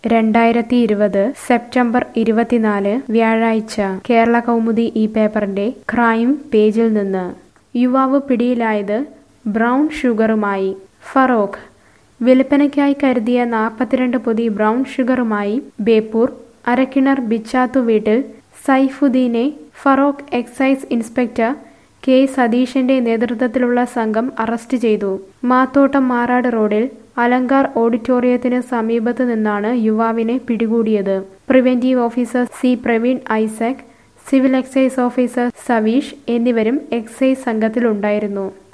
രണ്ടായിരത്തി ഇരുപത് സെപ്റ്റംബർ ഇരുപത്തിനാല് വ്യാഴാഴ്ച കേരള കൗമുദി ഈ പേപ്പറിന്റെ ക്രൈം പേജിൽ നിന്ന് യുവാവ് പിടിയിലായത് ബ്രൗൺ ഷുഗറുമായി ഫറോക്ക് വിൽപ്പനയ്ക്കായി കരുതിയ നാൽപ്പത്തിരണ്ട് പൊതി ബ്രൗൺ ഷുഗറുമായി ബേപ്പൂർ അരക്കിണർ ബിച്ചാത്തു വീട്ടിൽ സൈഫുദ്ദീനെ ഫറോക്ക് എക്സൈസ് ഇൻസ്പെക്ടർ കെ സതീഷിന്റെ നേതൃത്വത്തിലുള്ള സംഘം അറസ്റ്റ് ചെയ്തു മാത്തോട്ടം മാറാട് റോഡിൽ അലങ്കാർ ഓഡിറ്റോറിയത്തിന് സമീപത്ത് നിന്നാണ് യുവാവിനെ പിടികൂടിയത് preventive officer C Praveen Isaac civil excise officer Saveesh എന്നിവരും എക്സൈസ് സംഘത്തിലുണ്ടായിരുന്നു